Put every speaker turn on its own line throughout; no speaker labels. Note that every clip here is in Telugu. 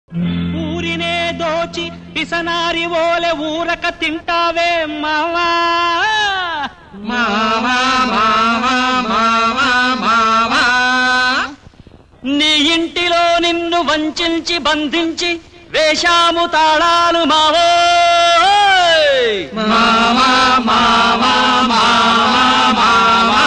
ఊరినే దోచి పిసనారి ఓలె ఊరక తింటావే మావా
మావా మావా మావా మావా
నీ ఇంటిలో నిన్ను వంచించి బంధించి వేషాము తాళాలు మావో
మావా మావా మావా మావా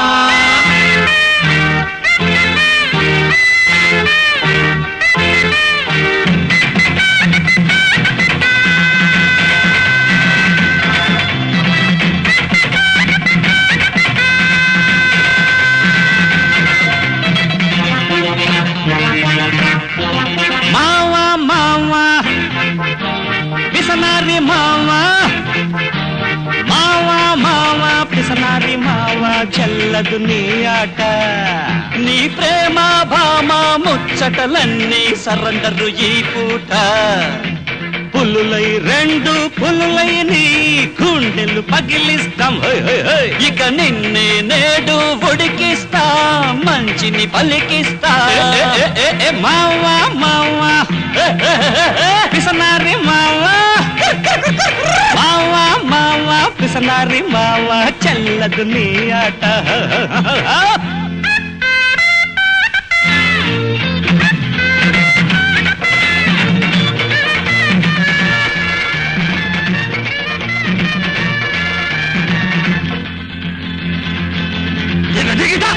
మావా మావా పిసనారి మావా మావా మావా పిసనారి మావా చెల్లదు నీ ఆట నీ ప్రేమ భామ ముచ్చటలన్నీ సరండరు ఈ పూట పులులై రెండు పులులై నీ గుండెలు పగిలిస్తాం హోయ్ హోయ్ హోయ్. ఇక నిన్నే నేడు ఉడికిస్తా మంచిని పలికిస్తా మావా మావా పిసనారి మావా మావా మావా పిసనారి మావా చెల్లదు నీ ఆట దిగ దిగిట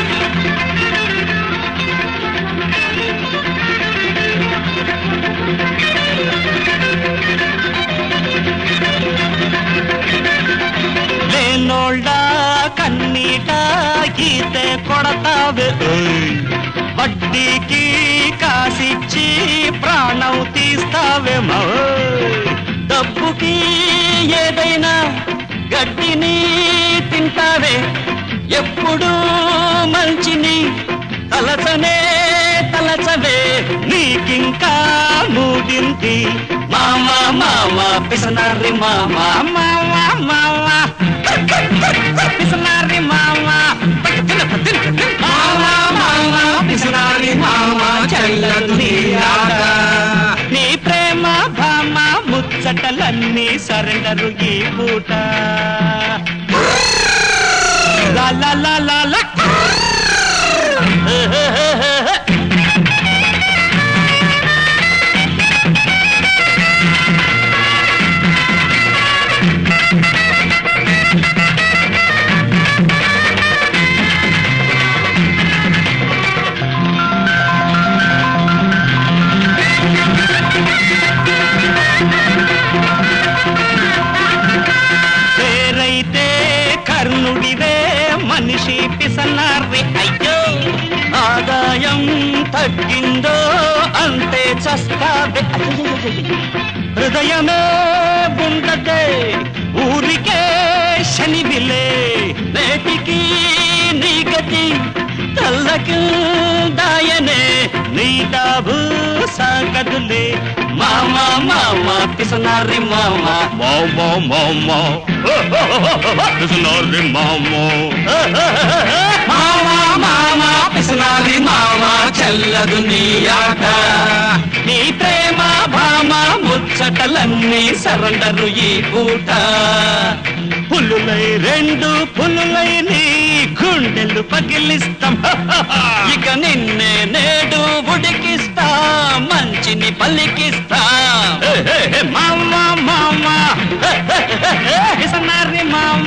లేనోళ్ళ కన్నీట గీతే కొడతావే ఓయ్. వడ్డీకి కాసిచ్చి ప్రాణం తీస్తావే ఓయ్. డబ్బుకి ఏదైనా గడ్డిని తింటావే ఎప్పుడు మంచిని తలచనే తలచవే నీకింకా మూడింది మామా మామా పిసనారి మామా మామా మామా పిసనారి మామా మామా మామా
పిసినారి మావా చెల్లదు నీ ఆట
నీ ప్రేమ భామ ముచ్చటలన్నీ సరెండరు ఈ పూట లా లా లా లా లా. పేరైతే కర్ణుడివే మనిషి పిసనారి అయ్యో ఆదాయం తగ్గిందో అంతే చస్తావే అయ్యయ్యయ్యయ్య. హృదయమే ఉండదే ఊరికే శనివిలే నేటికి నీ గతి తల్లకి దాయనే నీ డాబు సాగదులే మామా మామా పిసనారి మామా మామా మామా పిసనారి మామా
మావా మావా పిసినారి మావా చెల్లదు నీ ఆట
నీ ప్రేమ భామ ముచ్చటలన్నీ సరండరు ఈ పూట పులులై రెండు పులులై నీ గుండెలు పగిలిస్తాం ఇక నిన్నే నేడు ఉడికిస్తా మంచిని పలికిస్తా మామ మామ పిసనారి మామ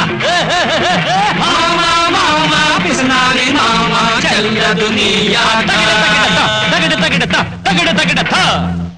మావా మావా పిసినారి మావా చెల్లదు నీ ఆట
తగిడ తగిడ తగిడ తగిడ తగిడ తగిడ